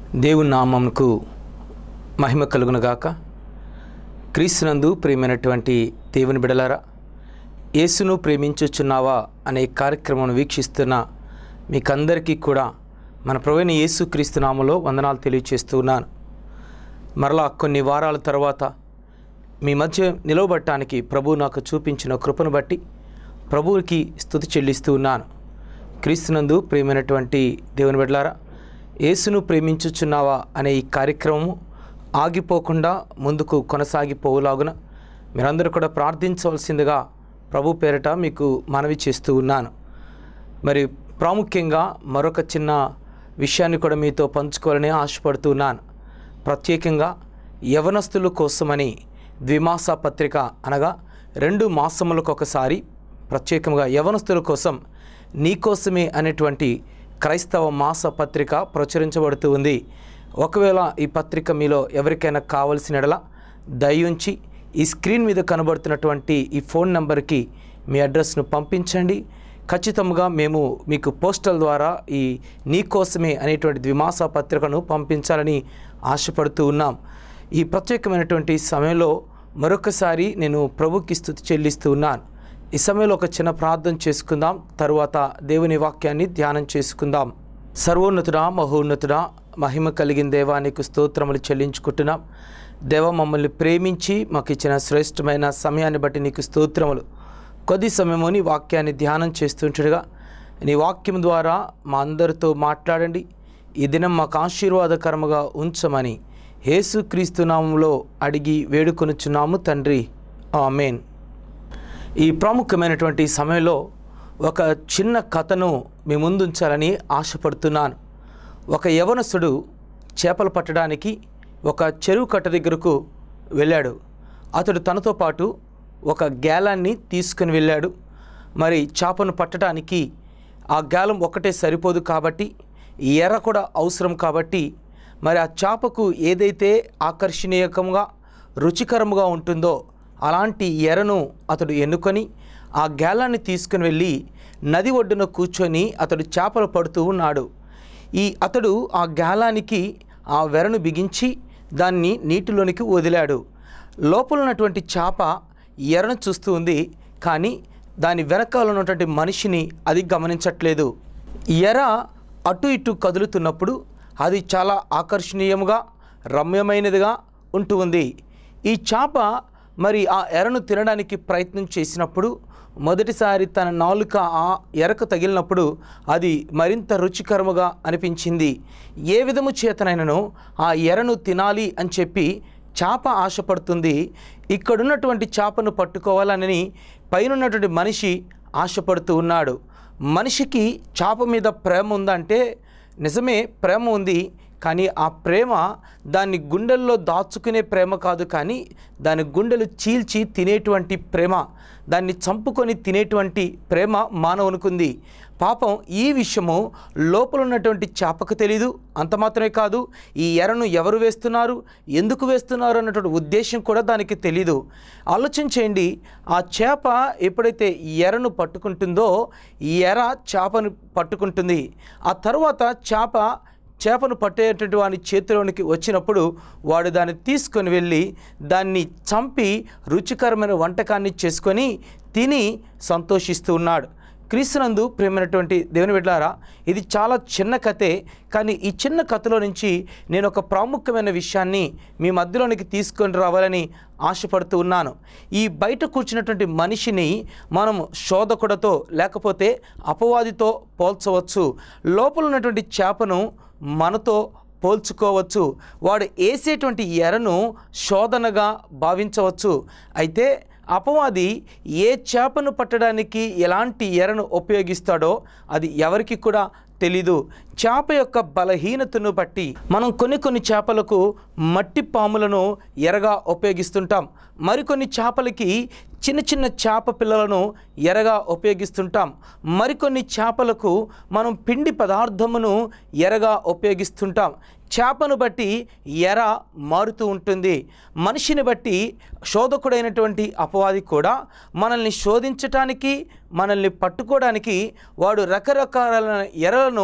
దేవుని నామమునకు మహిమ కలుగునుగాక క్రీస్తునందు ప్రియమైనటువంటి దేవుని బిడలారా యేసును ప్రేమించుచున్నావా అనే కార్యక్రమం వీక్షిస్తున్న మీకందరికీ కూడా మన ప్రవీణ యేసు క్రీస్తు నామలో వందనాలు తెలియచేస్తూ ఉన్నాను మరలా కొన్ని వారాల తర్వాత మీ మధ్య నిలవబట్టడానికి ప్రభు నాకు చూపించిన కృపను బట్టి ప్రభువుకి స్థుతి చెల్లిస్తూ ఉన్నాను క్రీస్తునందు ప్రియమైనటువంటి దేవుని బిడ్డలారా యేసును ప్రేమించుచున్నావా అనే ఈ కార్యక్రమము ఆగిపోకుండా ముందుకు కొనసాగిపోవులాగున మీరందరూ కూడా ప్రార్థించవలసిందిగా ప్రభు పేరట మీకు మనవి చేస్తూ ఉన్నాను మరి ప్రాముఖ్యంగా మరొక చిన్న విషయాన్ని కూడా మీతో పంచుకోవాలని ఆశపడుతున్నాను ప్రత్యేకంగా యవనస్తుల కోసమని ద్విమాస పత్రిక అనగా రెండు మాసములకు ఒకసారి ప్రత్యేకంగా యవనస్తుల కోసం నీకోసమే అనేటువంటి క్రైస్తవ మాస పత్రిక ప్రచురించబడుతూ ఉంది ఒకవేళ ఈ పత్రిక మీలో ఎవరికైనా కావలసిన ఎడల దయించి ఈ స్క్రీన్ మీద కనబడుతున్నటువంటి ఈ ఫోన్ నెంబర్కి మీ అడ్రస్ను పంపించండి ఖచ్చితంగా మేము మీకు పోస్టల్ ద్వారా ఈ నీకోసమే అనేటువంటి ద్విమాస పత్రికను పంపించాలని ఆశపడుతూ ఉన్నాం ఈ ప్రత్యేకమైనటువంటి సమయంలో మరొకసారి నేను ప్రభుకి స్థుతి చెల్లిస్తూ ఉన్నాను ఈ సమయంలో ఒక చిన్న ప్రార్థన చేసుకుందాం తరువాత దేవుని వాక్యాన్ని ధ్యానం చేసుకుందాం సర్వోన్నతుడా మహోన్నతుడా మహిమ కలిగిన దేవానికి స్తోత్రములు చెల్లించుకుంటున్నాం దేవ మమ్మల్ని ప్రేమించి మాకు ఇచ్చిన శ్రేష్టమైన సమయాన్ని బట్టి నీకు స్తోత్రములు కొద్ది సమయము నీ వాక్యాన్ని ధ్యానం చేస్తుంటగా నీ వాక్యం ద్వారా మా అందరితో మాట్లాడండి ఈ దినం మాకు ఆశీర్వాదకరముగా ఉంచమని యేసుక్రీస్తు నామంలో అడిగి వేడుకొనుచున్నాము తండ్రి ఆమెన్ ఈ ప్రాముఖ్యమైనటువంటి సమయంలో ఒక చిన్న కథను మీ ముందుంచాలని ఆశపడుతున్నాను ఒక యవనస్తుడు చేపలు పట్టడానికి ఒక చెరువు కట్ట దగ్గరకు వెళ్ళాడు అతడు తనతో పాటు ఒక గ్యాలాన్ని తీసుకుని వెళ్ళాడు మరి చేపను పట్టడానికి ఆ గ్యాలం ఒకటే సరిపోదు కాబట్టి ఎర్ర కూడా అవసరం కాబట్టి మరి ఆ చేపకు ఏదైతే ఆకర్షణీయకంగా రుచికరంగా ఉంటుందో అలాంటి ఎరను అతడు ఎన్నుకొని ఆ గ్యాలాన్ని తీసుకుని వెళ్ళి నది ఒడ్డున కూర్చొని అతడు చేపలు పడుతూ ఉన్నాడు ఈ అతడు ఆ గాలానికి ఆ వెరను బిగించి దాన్ని నీటిలోనికి వదిలాడు లోపల ఉన్నటువంటి చేప ఎరను చూస్తూ ఉంది కానీ దాని వెనకాల ఉన్నటువంటి మనిషిని అది గమనించట్లేదు ఎర అటు ఇటు కదులుతున్నప్పుడు అది చాలా ఆకర్షణీయంగా రమ్యమైనదిగా ఉంటూ ఉంది ఈ చేప మరి ఆ ఎరను తినడానికి ప్రయత్నం చేసినప్పుడు మొదటిసారి తన నాలుక ఆ ఎరకు తగిలినప్పుడు అది మరింత రుచికరముగా అనిపించింది ఏ విధము చేతనైనను ఆ ఎరను తినాలి అని చెప్పి చేప ఆశపడుతుంది ఇక్కడున్నటువంటి చేపను పట్టుకోవాలని పైనున్నటువంటి మనిషి ఆశపడుతూ ఉన్నాడు మనిషికి చేప మీద ప్రేమ ఉందంటే నిజమే ప్రేమ ఉంది కానీ ఆ ప్రేమ దాన్ని గుండెల్లో దాచుకునే ప్రేమ కాదు కానీ దాని గుండెలు చీల్చి తినేటువంటి ప్రేమ దాన్ని చంపుకొని తినేటువంటి ప్రేమ మానవునికుంది పాపం ఈ విషయము లోపల ఉన్నటువంటి చేపకు తెలీదు అంత మాత్రమే కాదు ఈ ఎరను ఎవరు వేస్తున్నారు ఎందుకు వేస్తున్నారు అన్నటువంటి ఉద్దేశం కూడా దానికి తెలీదు ఆలోచన చేయండి ఆ చేప ఎప్పుడైతే ఈ ఎరను పట్టుకుంటుందో ఈ ఎర చేపను పట్టుకుంటుంది ఆ తర్వాత చేప చేపను పట్టేటువంటి వాని చేతిలోనికి వచ్చినప్పుడు వాడు దాన్ని తీసుకొని వెళ్ళి దాన్ని చంపి రుచికరమైన వంటకాన్ని చేసుకొని తిని సంతోషిస్తూ ఉన్నాడు క్రీస్తునందు ప్రేమైనటువంటి దేవుని బిడ్డారా ఇది చాలా చిన్న కథే కానీ ఈ చిన్న కథలో నుంచి నేను ఒక ప్రాముఖ్యమైన విషయాన్ని మీ మధ్యలోనికి తీసుకొని రావాలని ఆశపడుతూ ఉన్నాను ఈ బయట కూర్చున్నటువంటి మనిషిని మనం శోధకుడతో లేకపోతే అపవాదితో పోల్చవచ్చు లోపల ఉన్నటువంటి చేపను మనతో పోల్చుకోవచ్చు వాడు వేసేటువంటి ఎరను శోధనగా భావించవచ్చు అయితే అపవాది ఏ చేపను పట్టడానికి ఎలాంటి ఎరను ఉపయోగిస్తాడో అది ఎవరికి కూడా తెలీదు చేప యొక్క బలహీనతను బట్టి మనం కొన్ని కొన్ని చేపలకు మట్టి పాములను ఎరగా ఉపయోగిస్తుంటాం మరికొన్ని చేపలకి చిన్న చిన్న చేప పిల్లలను ఎరగా ఉపయోగిస్తుంటాం మరికొన్ని చేపలకు మనం పిండి పదార్థమును ఎరగా ఉపయోగిస్తుంటాం చేపను బట్టి ఎర మారుతూ ఉంటుంది మనిషిని బట్టి శోధకుడైనటువంటి అపవాది కూడా మనల్ని శోధించటానికి మనల్ని పట్టుకోవడానికి వాడు రకరకాల ఎరలను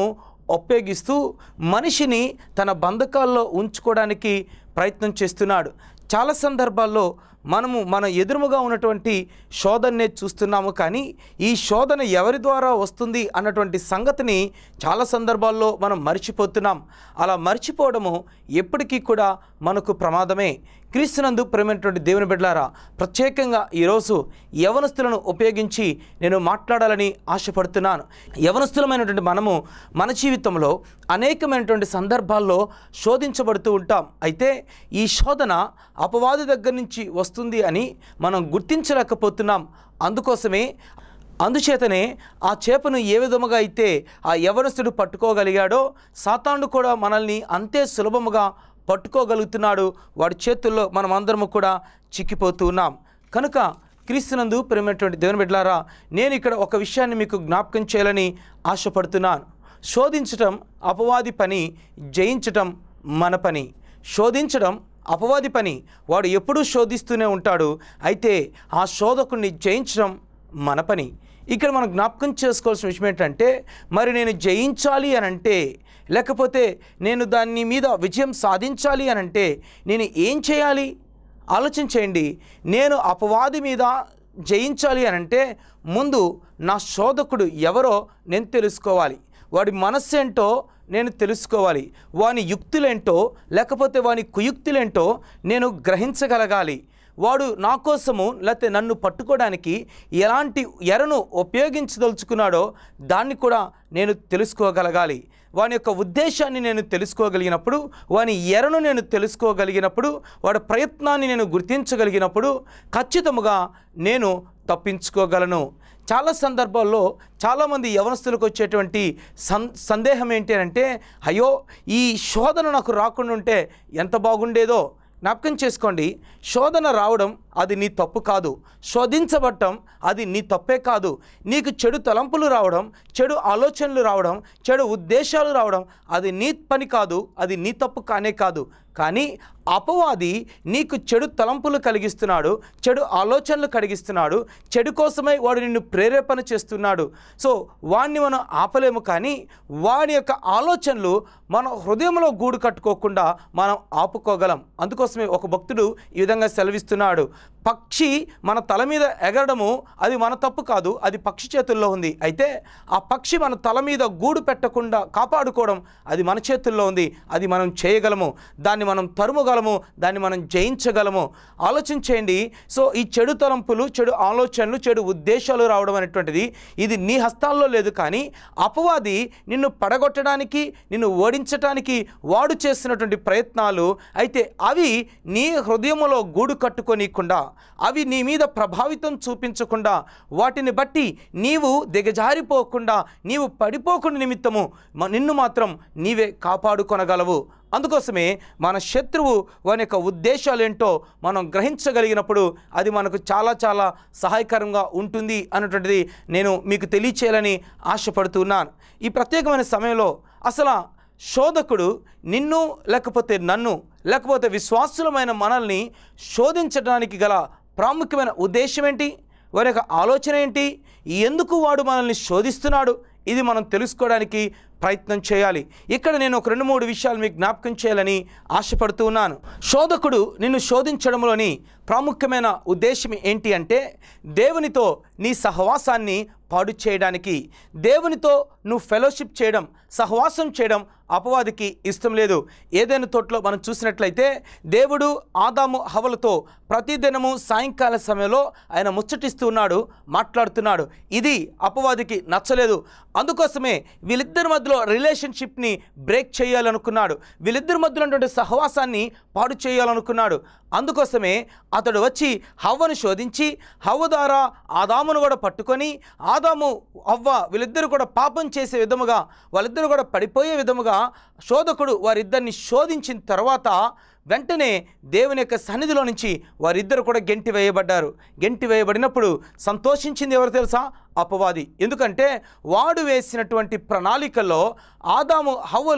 ఉపయోగిస్తూ మనిషిని తన బంధకాల్లో ఉంచుకోవడానికి ప్రయత్నం చేస్తున్నాడు చాలా సందర్భాల్లో మనము మన ఎదురుముగా ఉన్నటువంటి శోధననే చూస్తున్నాము కానీ ఈ శోధన ఎవరి ద్వారా వస్తుంది అన్నటువంటి సంగతిని చాలా సందర్భాల్లో మనం మర్చిపోతున్నాం అలా మర్చిపోవడము ఎప్పటికీ కూడా మనకు ప్రమాదమే క్రీస్తునందు ప్రేమైనటువంటి దేవుని బిడ్డలారా ప్రత్యేకంగా ఈరోజు యవనస్తులను ఉపయోగించి నేను మాట్లాడాలని ఆశపడుతున్నాను యవనస్తులమైనటువంటి మనము మన జీవితంలో అనేకమైనటువంటి సందర్భాల్లో శోధించబడుతూ ఉంటాం అయితే ఈ శోధన అపవాది దగ్గర నుంచి వస్తుంది అని మనం గుర్తించలేకపోతున్నాం అందుకోసమే అందుచేతనే ఆ చేపను ఏ విధముగా అయితే ఆ యవనస్తుడు పట్టుకోగలిగాడో సాతానుడు కూడా మనల్ని అంతే సులభముగా పట్టుకోగలుగుతున్నాడు వాడి చేతుల్లో మనం అందరము కూడా చిక్కిపోతూ ఉన్నాం కనుక క్రీస్తునందు ప్రేమైనటువంటి దేవుని బిడ్డలారా నేను ఇక్కడ ఒక విషయాన్ని మీకు జ్ఞాపకం చేయాలని ఆశపడుతున్నాను శోధించటం అపవాది పని జయించటం మన పని శోధించడం అపవాది పని వాడు ఎప్పుడూ శోధిస్తూనే ఉంటాడు అయితే ఆ శోధకుడిని జయించడం మన పని ఇక్కడ మనం జ్ఞాపకం చేసుకోవాల్సిన విషయం ఏంటంటే మరి నేను జయించాలి అని అంటే లేకపోతే నేను దాని మీద విజయం సాధించాలి అని అంటే నేను ఏం చేయాలి ఆలోచించేయండి నేను అపవాది మీద జయించాలి అని అంటే ముందు నా శోధకుడు ఎవరో నేను తెలుసుకోవాలి వాడి మనస్సు ఏంటో నేను తెలుసుకోవాలి వాని యుక్తులేంటో లేకపోతే వాని కుయుక్తులేంటో నేను గ్రహించగలగాలి వాడు నా కోసము లేకపోతే నన్ను పట్టుకోవడానికి ఎలాంటి ఎరను ఉపయోగించదలుచుకున్నాడో దాన్ని కూడా నేను తెలుసుకోగలగాలి వాని యొక్క ఉద్దేశాన్ని నేను తెలుసుకోగలిగినప్పుడు వాని ఎరను నేను తెలుసుకోగలిగినప్పుడు వాడి ప్రయత్నాన్ని నేను గుర్తించగలిగినప్పుడు ఖచ్చితముగా నేను తప్పించుకోగలను చాలా సందర్భాల్లో చాలామంది యవనస్తులకు వచ్చేటువంటి సం సందేహం ఏంటి అంటే అయ్యో ఈ శోధన నాకు రాకుండా ఉంటే ఎంత బాగుండేదో జ్ఞాపకం చేసుకోండి శోధన రావడం అది నీ తప్పు కాదు శోధించబడటం అది నీ తప్పే కాదు నీకు చెడు తలంపులు రావడం చెడు ఆలోచనలు రావడం చెడు ఉద్దేశాలు రావడం అది నీ పని కాదు అది నీ తప్పు కానే కాదు కానీ అపవాది నీకు చెడు తలంపులు కలిగిస్తున్నాడు చెడు ఆలోచనలు కలిగిస్తున్నాడు చెడు కోసమై వాడు నిన్ను ప్రేరేపణ చేస్తున్నాడు సో వాడిని మనం ఆపలేము కానీ వాడి యొక్క ఆలోచనలు మన హృదయంలో గూడు కట్టుకోకుండా మనం ఆపుకోగలం అందుకోసమే ఒక భక్తుడు ఈ విధంగా సెలవిస్తున్నాడు పక్షి మన తల మీద ఎగరడము అది మన తప్పు కాదు అది పక్షి చేతుల్లో ఉంది అయితే ఆ పక్షి మన తల మీద గూడు పెట్టకుండా కాపాడుకోవడం అది మన చేతుల్లో ఉంది అది మనం చేయగలము దాన్ని మనం తరుముగలము దాన్ని మనం జయించగలము ఆలోచించేయండి సో ఈ చెడు తలంపులు చెడు ఆలోచనలు చెడు ఉద్దేశాలు రావడం అనేటువంటిది ఇది నీ హస్తాల్లో లేదు కానీ అపవాది నిన్ను పడగొట్టడానికి నిన్ను ఓడించటానికి వాడు చేస్తున్నటువంటి ప్రయత్నాలు అయితే అవి నీ హృదయములో గూడు కట్టుకోనీయకుండా అవి నీ మీద ప్రభావితం చూపించకుండా వాటిని బట్టి నీవు దిగజారిపోకుండా నీవు పడిపోకుండా నిమిత్తము మ- నిన్ను మాత్రం నీవే కాపాడుకొనగలవు అందుకోసమే మన శత్రువు వాని యొక్క ఉద్దేశాలు ఏంటో మనం గ్రహించగలిగినప్పుడు అది మనకు చాలా చాలా సహాయకరంగా ఉంటుంది అన్నటువంటిది నేను మీకు తెలియచేయాలని ఆశపడుతున్నాను ఈ ప్రత్యేకమైన సమయంలో అసలు శోధకుడు నిన్ను లేకపోతే నన్ను లేకపోతే విశ్వాసులమైన మనల్ని శోధించడానికి గల ప్రాముఖ్యమైన ఉద్దేశం ఏంటి వారి యొక్క ఆలోచన ఏంటి ఎందుకు వాడు మనల్ని శోధిస్తున్నాడు ఇది మనం తెలుసుకోవడానికి ప్రయత్నం చేయాలి ఇక్కడ నేను ఒక రెండు మూడు విషయాలు మీకు జ్ఞాపకం చేయాలని ఆశపడుతూ ఉన్నాను శోధకుడు నిన్ను శోధించడంలోని ప్రాముఖ్యమైన ఉద్దేశం ఏంటి అంటే దేవునితో నీ సహవాసాన్ని పాడు చేయడానికి దేవునితో నువ్వు ఫెలోషిప్ చేయడం సహవాసం చేయడం అపవాదికి ఇష్టం లేదు ఏదైనా తోటలో మనం చూసినట్లయితే దేవుడు ఆదాము హవలతో ప్రతిదినము సాయంకాల సమయంలో ఆయన ముచ్చటిస్తూ ఉన్నాడు మాట్లాడుతున్నాడు ఇది అపవాదికి నచ్చలేదు అందుకోసమే వీళ్ళిద్దరి మధ్యలో రిలేషన్షిప్ని బ్రేక్ చేయాలనుకున్నాడు వీళ్ళిద్దరి మధ్యలో ఉన్నటువంటి సహవాసాన్ని పాడు చేయాలనుకున్నాడు అందుకోసమే అతడు వచ్చి హవ్వను శోధించి హవ్వ ద్వారా ఆదామును కూడా పట్టుకొని ఆదాము అవ్వ వీళ్ళిద్దరు కూడా పాపం చేసే విధముగా వాళ్ళిద్దరు కూడా పడిపోయే విధముగా శోధకుడు వారిద్దరిని శోధించిన తర్వాత వెంటనే దేవుని యొక్క సన్నిధిలో నుంచి వారిద్దరు కూడా గెంటి వేయబడ్డారు గెంటి వేయబడినప్పుడు సంతోషించింది ఎవరు తెలుసా అపవాది ఎందుకంటే వాడు వేసినటువంటి ప్రణాళికల్లో ఆదాము హవ్వలు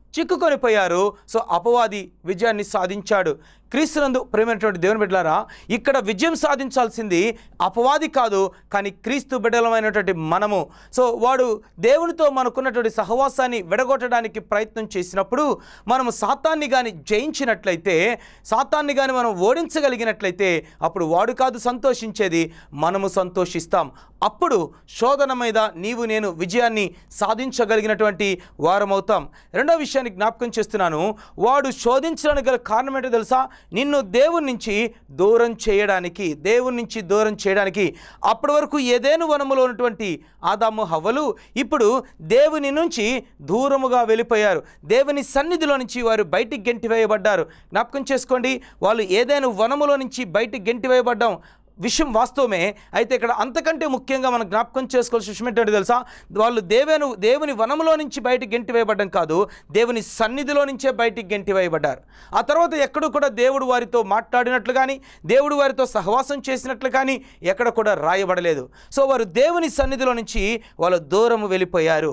చిక్కుకొని పోయారు సో అపవాది విజయాన్ని సాధించాడు క్రీస్తునందు ప్రేమైనటువంటి దేవుని బిడ్డలారా ఇక్కడ విజయం సాధించాల్సింది అపవాది కాదు కానీ క్రీస్తు బిడ్డలమైనటువంటి మనము సో వాడు దేవునితో మనకున్నటువంటి సహవాసాన్ని విడగొట్టడానికి ప్రయత్నం చేసినప్పుడు మనము సాతాన్ని కానీ జయించినట్లయితే సాతాన్ని కానీ మనం ఓడించగలిగినట్లయితే అప్పుడు వాడు కాదు సంతోషించేది మనము సంతోషిస్తాం అప్పుడు శోధన మీద నీవు నేను విజయాన్ని సాధించగలిగినటువంటి వారమవుతాం రెండో విషయాన్ని జ్ఞాపకం చేస్తున్నాను వాడు శోధించడానికి గల కారణం ఏంటో తెలుసా నిన్ను దేవుని నుంచి దూరం చేయడానికి దేవుని నుంచి దూరం చేయడానికి అప్పటి వరకు ఏదేను వనములో ఉన్నటువంటి ఆదాము హవ్వలు ఇప్పుడు దేవుని నుంచి దూరముగా వెళ్ళిపోయారు దేవుని సన్నిధిలో నుంచి వారు బయటికి గెంటివేయబడ్డారు జ్ఞాపకం చేసుకోండి వాళ్ళు ఏదైనా వనములో నుంచి బయటికి గెంటివేయబడ్డం విషయం వాస్తవమే అయితే ఇక్కడ అంతకంటే ముఖ్యంగా మనం జ్ఞాపకం చేసుకోవాల్సిన విషయం ఏంటంటే తెలుసా వాళ్ళు దేవేను దేవుని వనములో నుంచి బయటికి గెంటి వేయబడ్డం కాదు దేవుని సన్నిధిలో నుంచే బయటికి గెంటి వేయబడ్డారు ఆ తర్వాత ఎక్కడ కూడా దేవుడు వారితో మాట్లాడినట్లు కానీ దేవుడు వారితో సహవాసం చేసినట్లు కానీ ఎక్కడ కూడా రాయబడలేదు సో వారు దేవుని సన్నిధిలో నుంచి వాళ్ళు దూరం వెళ్ళిపోయారు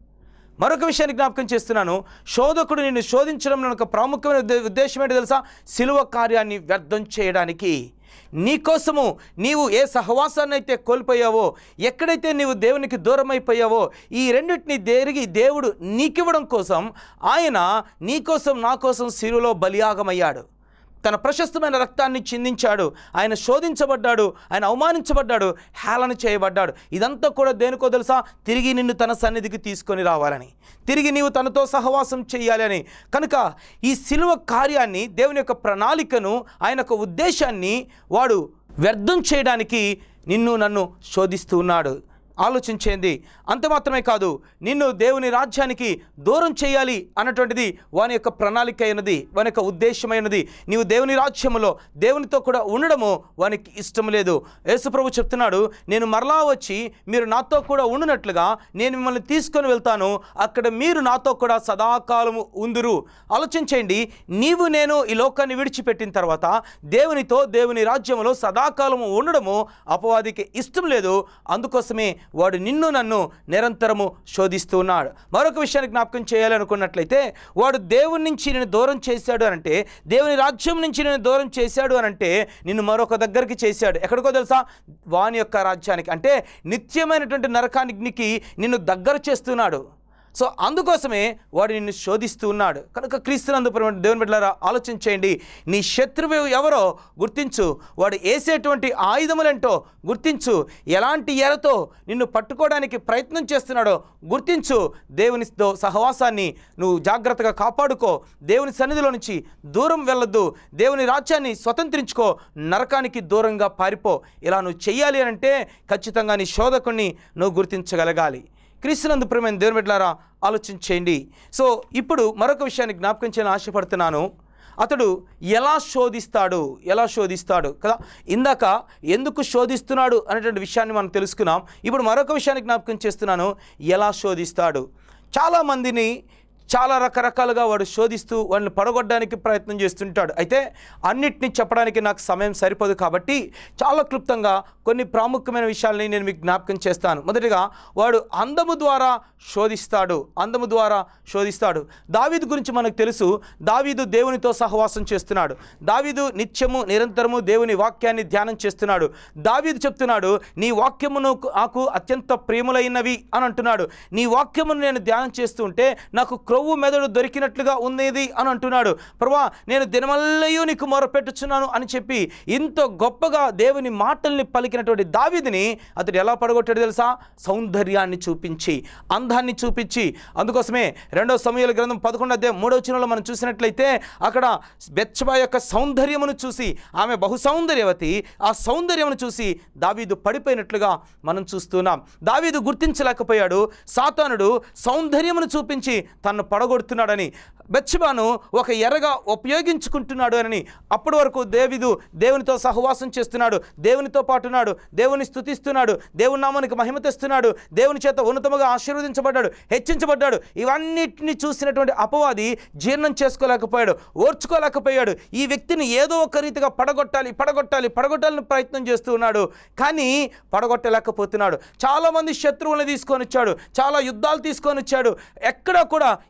మరొక విషయాన్ని జ్ఞాపకం చేస్తున్నాను శోధకుడు నిన్ను శోధించడం ఒక ప్రాముఖ్యమైన ఉద్దే- ఉద్దేశం ఏంటో తెలుసా సిలువ కార్యాన్ని వ్యర్థం చేయడానికి నీకోసము నీవు ఏ సహవాసాన్ని అయితే కోల్పోయావో ఎక్కడైతే నీవు దేవునికి దూరం అయిపోయావో ఈ రెండింటిని దేరిగి దేవుడు నీకివ్వడం కోసం ఆయన నీకోసం నా కోసం సిలువలో బలియాగమయ్యాడు తన ప్రశస్తమైన రక్తాన్ని చిందించాడు ఆయన శోధించబడ్డాడు ఆయన అవమానించబడ్డాడు హేళన చేయబడ్డాడు ఇదంతా కూడా దేనికో తెలుసా తిరిగి నిన్ను తన సన్నిధికి తీసుకొని రావాలని తిరిగి నీవు తనతో సహవాసం చేయాలని కనుక ఈ సిలువ కార్యాన్ని దేవుని యొక్క ప్రణాళికను ఆయన యొక్క ఉద్దేశాన్ని వాడు వ్యర్థం చేయడానికి నిన్ను నన్ను శోధిస్తూ ఉన్నాడు ఆలోచించేది అంత మాత్రమే కాదు నిన్ను దేవుని రాజ్యానికి దూరం చేయాలి అన్నటువంటిది వాని యొక్క ప్రణాళిక అయినది వాని యొక్క ఉద్దేశమైనది నీవు దేవుని రాజ్యములో దేవునితో కూడా ఉండడము వానికి ఇష్టం లేదు యేసుప్రభు చెప్తున్నాడు నేను మరలా వచ్చి మీరు నాతో కూడా ఉండునట్లుగా నేను మిమ్మల్ని తీసుకొని వెళ్తాను అక్కడ మీరు నాతో కూడా సదాకాలము ఉందురు ఆలోచించండి నీవు నేను ఈ లోకాన్ని విడిచిపెట్టిన తర్వాత దేవునితో దేవుని రాజ్యములో సదాకాలము ఉండడము అపవాదికి ఇష్టం లేదు అందుకోసమే వాడు నిన్ను నన్ను నిరంతరము శోధిస్తూ ఉన్నాడు మరొక విషయాన్ని జ్ఞాపకం చేయాలనుకున్నట్లయితే వాడు దేవుని నుంచి నేను దూరం చేశాడు అనంటే దేవుని రాజ్యం నుంచి నేను దూరం చేశాడు అనంటే నిన్ను మరొక దగ్గరికి చేశాడు ఎక్కడికో తెలుసా వాని యొక్క రాజ్యానికి అంటే నిత్యమైనటువంటి నరకానికి నిన్ను దగ్గర చేస్తున్నాడు సో అందుకోసమే వాడు నిన్ను శోధిస్తూ ఉన్నాడు కనుక క్రీస్తునందు ప్రియమైన దేవుని బిడ్డలారా ఆలోచించేయండి నీ శత్రువు ఎవరో గుర్తించు వాడు వేసేటువంటి ఆయుధములేంటో గుర్తించు ఎలాంటి ఎరతో నిన్ను పట్టుకోవడానికి ప్రయత్నం చేస్తున్నాడో గుర్తించు దేవునితో సహవాసాన్ని నువ్వు జాగ్రత్తగా కాపాడుకో దేవుని సన్నిధిలో నుంచి దూరం వెళ్ళొద్దు దేవుని రాజ్యాన్ని స్వతంత్రించుకో నరకానికి దూరంగా పారిపో ఇలా నువ్వు చెయ్యాలి అని అంటే ఖచ్చితంగా నీ శోధకుణ్ణి నువ్వు గుర్తించగలగాలి క్రీస్తునందు ప్రేమైన దేవుని బిడ్డలారా ఆలోచించేయండి సో ఇప్పుడు మరొక విషయాన్ని జ్ఞాపకం చేయాలని ఆశపడుతున్నాను అతడు ఎలా శోధిస్తాడు ఎలా శోధిస్తాడు కదా ఇందాక ఎందుకు శోధిస్తున్నాడు అనేటువంటి విషయాన్ని మనం తెలుసుకున్నాం ఇప్పుడు మరొక విషయాన్ని జ్ఞాపకం చేస్తున్నాను ఎలా శోధిస్తాడు చాలామందిని చాలా రకరకాలుగా వాడు శోధిస్తూ వాళ్ళని పడగొట్టడానికి ప్రయత్నం చేస్తుంటాడు అయితే అన్నిటినీ చెప్పడానికి నాకు సమయం సరిపోదు కాబట్టి చాలా క్లుప్తంగా కొన్ని ప్రాముఖ్యమైన విషయాల్ని నేను మీకు జ్ఞాపకం చేస్తాను మొదటిగా వాడు అందము ద్వారా శోధిస్తాడు అందము ద్వారా శోధిస్తాడు దావీదు గురించి మనకు తెలుసు దావీదు దేవునితో సహవాసం చేస్తున్నాడు దావీదు నిత్యము నిరంతరము దేవుని వాక్యాన్ని ధ్యానం చేస్తున్నాడు దావీదు చెప్తున్నాడు నీ వాక్యమును నాకు అత్యంత ప్రేములైనవి అని అంటున్నాడు నీ వాక్యమును నేను ధ్యానం చేస్తూ ఉంటే నాకు క్రొవ్వు మెదడు దొరికినట్లుగా ఉన్నది అని అంటున్నాడు ప్రభా నేను దినమల్లయూ నీకు మొరపెట్టుచున్నాను అని చెప్పి ఇంత గొప్పగా దేవుని మాటల్ని పలికినటువంటి దావీదిని అతడు ఎలా పడగొట్టాడు తెలుసా సౌందర్యాన్ని చూపించి అందాన్ని చూపించి అందుకోసమే రెండో సమయాల గ్రంథం పదకొండు అధ్యాయం మూడో చిన్నలో మనం చూసినట్లయితే అక్కడ బెచ్చబా యొక్క సౌందర్యమును చూసి ఆమె బహు సౌందర్యవతి ఆ సౌందర్యమును చూసి దావీదు పడిపోయినట్లుగా మనం చూస్తున్నాం దావీదు గుర్తించలేకపోయాడు సాతానుడు సౌందర్యమును చూపించి తన్ను పడగొడుతున్నాడని బెచ్చబాను ఒక ఎరగా ఉపయోగించుకుంటున్నాడు అని అప్పటి వరకు దేవిదు దేవునితో సహవాసం చేస్తున్నాడు దేవునితో పాటున్నాడు దేవుని స్తుతిస్తున్నాడు దేవుని నామానికి మహిమ తెస్తున్నాడు దేవుని చేత ఉన్నతముగా ఆశీర్వదించబడ్డాడు హెచ్చించబడ్డాడు ఇవన్నిటిని చూసినటువంటి అపవాది జీర్ణం చేసుకోలేకపోయాడు ఓర్చుకోలేకపోయాడు ఈ వ్యక్తిని ఏదో ఒక రీతిగా పడగొట్టాలి పడగొట్టాలి పడగొట్టాలని ప్రయత్నం చేస్తూ ఉన్నాడు కానీ పడగొట్టలేకపోతున్నాడు చాలామంది శత్రువులను తీసుకొని వచ్చాడు చాలా యుద్ధాలు తీసుకొని వచ్చాడు ఎక్కడా కూడా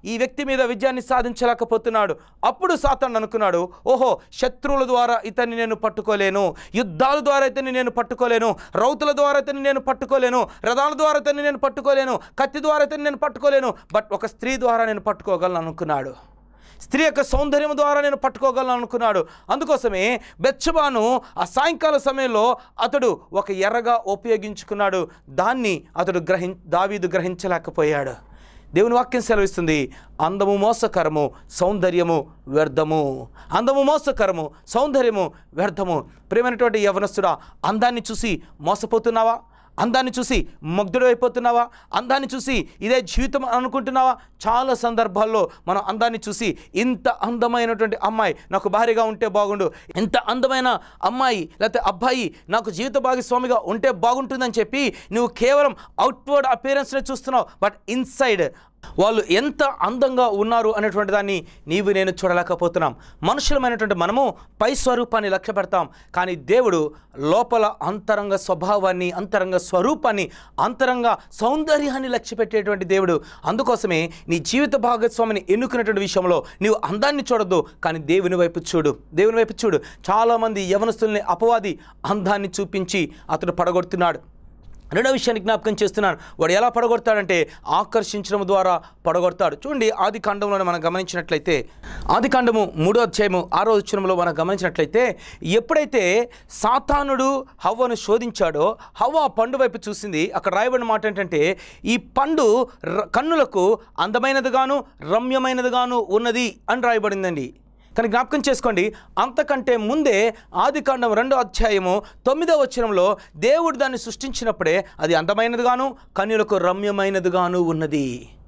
ఈ వ్యక్తి మీద విజయాన్ని సాధించలేకపోతున్నాడు అప్పుడు సాతాను అనుకున్నాడు ఓహో శత్రువుల ద్వారా ఇతన్ని నేను పట్టుకోలేను యుద్ధాల ద్వారా ఇతన్ని నేను పట్టుకోలేను రౌతుల ద్వారా ఇతన్ని నేను పట్టుకోలేను రథాల ద్వారా ఇతన్ని నేను పట్టుకోలేను కత్తి ద్వారా ఇతన్ని నేను పట్టుకోలేను బట్ ఒక స్త్రీ ద్వారా నేను పట్టుకోగలను అనుకున్నాడు స్త్రీ యొక్క సౌందర్యం ద్వారా నేను పట్టుకోగలను అనుకున్నాడు అందుకోసమే బెచ్చబాను ఆ సాయంకాల సమయంలో అతడు ఒక ఎర్రగా ఉపయోగించుకున్నాడు దాన్ని అతడు గ్రహిం దావీదు గ్రహించలేకపోయాడు దేవుని వాక్యం సెలవిస్తుంది అందము మోసకరము సౌందర్యము వ్యర్థము అందము మోసకరము సౌందర్యము వ్యర్థము ప్రేమైనటువంటి యవనస్తుడా అందాన్ని చూసి మోసపోతున్నావా అందాన్ని చూసి ముగ్ధుడు అయిపోతున్నావా అందాన్ని చూసి ఇదే జీవితం అనుకుంటున్నావా చాలా సందర్భాల్లో మనం అందాన్ని చూసి ఇంత అందమైనటువంటి అమ్మాయి నాకు భార్యగా ఉంటే బాగుండు ఇంత అందమైన అమ్మాయి లేకపోతే అబ్బాయి నాకు జీవిత భాగస్వామిగా ఉంటే బాగుంటుందని చెప్పి నువ్వు కేవలం అవుట్వర్డ్ అపీరెన్స్నే చూస్తున్నావు బట్ ఇన్సైడ్ వాళ్ళు ఎంత అందంగా ఉన్నారు అనేటువంటి దాన్ని నీవు నేను చూడలేకపోతున్నాం మనుషులమైనటువంటి మనము పై స్వరూపాన్ని లక్ష్య పెడతాం కానీ దేవుడు లోపల అంతరంగ స్వభావాన్ని అంతరంగ స్వరూపాన్ని అంతరంగ సౌందర్యాన్ని లక్ష్య పెట్టేటువంటి దేవుడు అందుకోసమే నీ జీవిత భాగస్వామిని ఎన్నుకునేటువంటి విషయంలో నీవు అందాన్ని చూడొద్దు కానీ దేవుని వైపు చూడు దేవుని వైపు చూడు చాలామంది యవనస్తుల్ని అపవాది అందాన్ని చూపించి అతడు పడగొడుతున్నాడు రెండో విషయాన్ని జ్ఞాపకం చేస్తున్నాను వాడు ఎలా పడగొడతాడంటే ఆకర్షించడం ద్వారా పడగొడతాడు చూడండి ఆది కాండంలో మనం గమనించినట్లయితే ఆది కాండము మూడో అధ్యాయము ఆరో వచనంలో మనం గమనించినట్లయితే ఎప్పుడైతే సాతానుడు హవ్వను శోధించాడో హవ్వ ఆ పండు వైపు చూసింది అక్కడ రాయబడిన మాట ఏంటంటే ఈ పండు ర- కన్నులకు అందమైనదిగాను రమ్యమైనదిగాను ఉన్నది అని రాయబడిందండి కానీ జ్ఞాపకం చేసుకోండి అంతకంటే ముందే ఆదికాండం రెండో అధ్యాయము తొమ్మిదో వచనంలో దేవుడు దాన్ని సృష్టించినప్పుడే అది అందమైనదిగాను కన్యులకు రమ్యమైనదిగాను ఉన్నది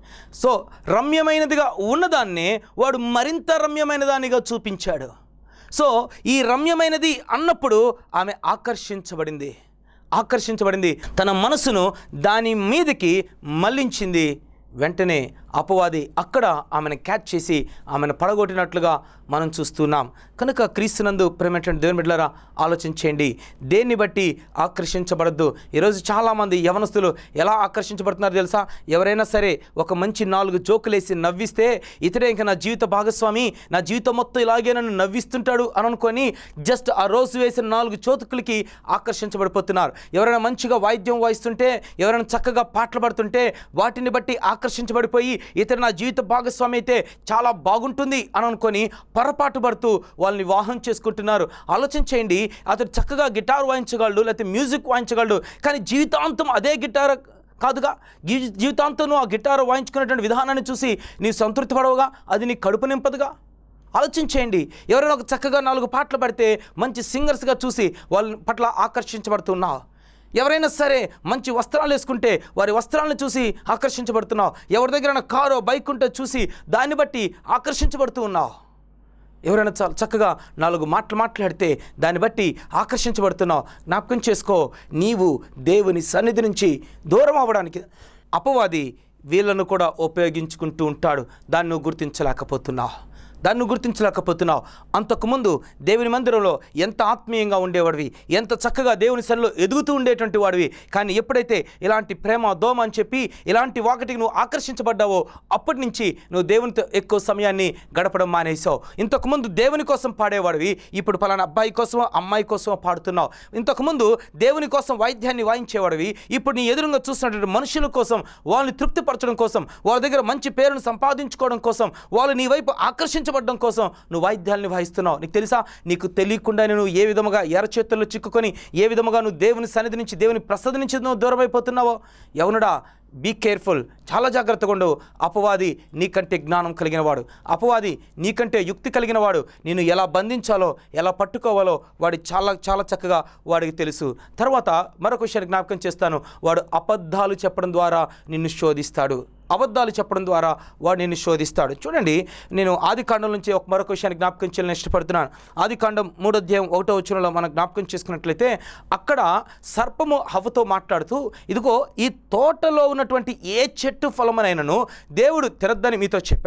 సో రమ్యమైనదిగా ఉన్నదాన్నే వాడు మరింత రమ్యమైన దానిగా చూపించాడు సో ఈ రమ్యమైనది అన్నప్పుడు ఆమె ఆకర్షించబడింది ఆకర్షించబడింది తన మనసును దాని మీదకి మళ్ళించింది వెంటనే అపవాది అక్కడ ఆమెను క్యాచ్ చేసి ఆమెను పడగొట్టినట్లుగా మనం చూస్తున్నాం కనుక క్రీస్తునందు ప్రేమటువంటి దేవుని బిడ్డలారా ఆలోచించేయండి దేన్ని బట్టి ఆకర్షించబడద్దు ఈరోజు చాలామంది యవనస్తులు ఎలా ఆకర్షించబడుతున్నారు తెలుసా ఎవరైనా సరే ఒక మంచి నాలుగు జోకులేసి నవ్విస్తే ఇతడే ఇంకా నా జీవిత భాగస్వామి నా జీవితం మొత్తం ఇలాగే నన్ను నవ్విస్తుంటాడు అని అనుకొని జస్ట్ ఆ రోజు వేసిన నాలుగు చోతుకులకి ఆకర్షించబడిపోతున్నారు ఎవరైనా మంచిగా వాయిద్యం వాయిస్తుంటే ఎవరైనా చక్కగా పాటలు పాడుతుంటే వాటిని బట్టి ఆకర్షించబడిపోయి ఇతడు నా జీవిత భాగస్వామి అయితే చాలా బాగుంటుంది అని అనుకొని పొరపాటు పడుతూ వాళ్ళని వివాహం చేసుకుంటున్నారు ఆలోచించేయండి అతడు చక్కగా గిటార్ వాయించగలడు లేకపోతే మ్యూజిక్ వాయించగలడు కానీ జీవితాంతం అదే గిటార్ కాదుగా జీ- జీవితాంతం నువ్వు ఆ గిటార్ వాయించుకునేటువంటి విధానాన్ని చూసి నీ సంతృప్తి పడవుగా అది నీ కడుపు నింపదుగా ఆలోచించేయండి ఎవరైనా ఒక చక్కగా నాలుగు పాటలు పడితే మంచి సింగర్స్గా చూసి వాళ్ళ పట్ల ఆకర్షించబడుతున్నావు ఎవరైనా సరే మంచి వస్త్రాలు వేసుకుంటే వారి వస్త్రాలను చూసి ఆకర్షించబడుతున్నావు ఎవరి దగ్గర కారో బైక్ ఉంటే చూసి దాన్ని బట్టి ఆకర్షించబడుతూ ఉన్నావు ఎవరైనా చాలా చక్కగా నాలుగు మాటలు మాట్లాడితే దాన్ని బట్టి ఆకర్షించబడుతున్నావు జ్ఞాపకం చేసుకో నీవు దేవుని సన్నిధి నుంచి దూరం అవ్వడానికి అపవాది వీళ్ళను కూడా ఉపయోగించుకుంటూ ఉంటాడు దాన్ని నువ్వు గుర్తించలేకపోతున్నావు దాన్ని నువ్వు గుర్తించలేకపోతున్నావు అంతకుముందు దేవుని మందిరంలో ఎంత ఆత్మీయంగా ఉండేవాడివి ఎంత చక్కగా దేవుని సన్నిలో ఎదుగుతూ ఉండేటువంటి వాడివి కానీ ఎప్పుడైతే ఇలాంటి ప్రేమ దోమ అని చెప్పి ఇలాంటి వాకటికి నువ్వు ఆకర్షించబడ్డావో అప్పటి నుంచి నువ్వు దేవునితో ఎక్కువ సమయాన్ని గడపడం మానేసావు ఇంతకుముందు దేవుని కోసం పాడేవాడివి ఇప్పుడు పలానా అబ్బాయి కోసమో అమ్మాయి కోసమో పాడుతున్నావు ఇంతకుముందు దేవుని కోసం వాయిద్యాన్ని వాయించేవాడివి ఇప్పుడు నీ ఎదురుగా చూసినటువంటి మనుషుల కోసం వాళ్ళని తృప్తిపరచడం కోసం వాళ్ళ దగ్గర మంచి పేరును సంపాదించుకోవడం కోసం వాళ్ళు నీ వైపు ఆకర్షించబడడం కోసం నువ్వు వాయిద్యాలని వాయిస్తున్నావు నీకు తెలుసా నీకు తెలియకుండానే నువ్వు ఏ విధముగా ఎర్రచేతుల్లో చిక్కుకొని ఏ విధముగా నువ్వు దేవుని సన్నిధి నుంచి దేవుని ప్రసాద నుంచి నువ్వు దూరం అయిపోతున్నావో ఎవనుడా బీ కేర్ఫుల్ చాలా జాగ్రత్తగా ఉండు అపవాది నీకంటే జ్ఞానం కలిగిన వాడు అపవాది నీకంటే యుక్తి కలిగిన వాడు నేను ఎలా బంధించాలో ఎలా పట్టుకోవాలో వాడి చాలా చాలా చక్కగా వాడికి తెలుసు తర్వాత మరొక విషయాన్ని జ్ఞాపకం చేస్తాను వాడు అబద్ధాలు చెప్పడం ద్వారా నిన్ను శోధిస్తాడు అబద్ధాలు చెప్పడం ద్వారా వాడు నిన్ను శోధిస్తాడు చూడండి నేను ఆది కాండం నుంచి ఒక మరొక విషయాన్ని జ్ఞాపకం చేయాలని ఇష్టపడుతున్నాను ఆది కాండం మూడో అధ్యాయం ఒకటో వచనంలో మనం జ్ఞాపకం చేసుకున్నట్లయితే అక్కడ సర్పము హవ్వతో మాట్లాడుతూ ఇదిగో ఈ తోటలో ఉన్నటువంటి ఏ చెట్టు ఫలమనైనను దేవుడు తినద్దని మీతో చెప్పాడా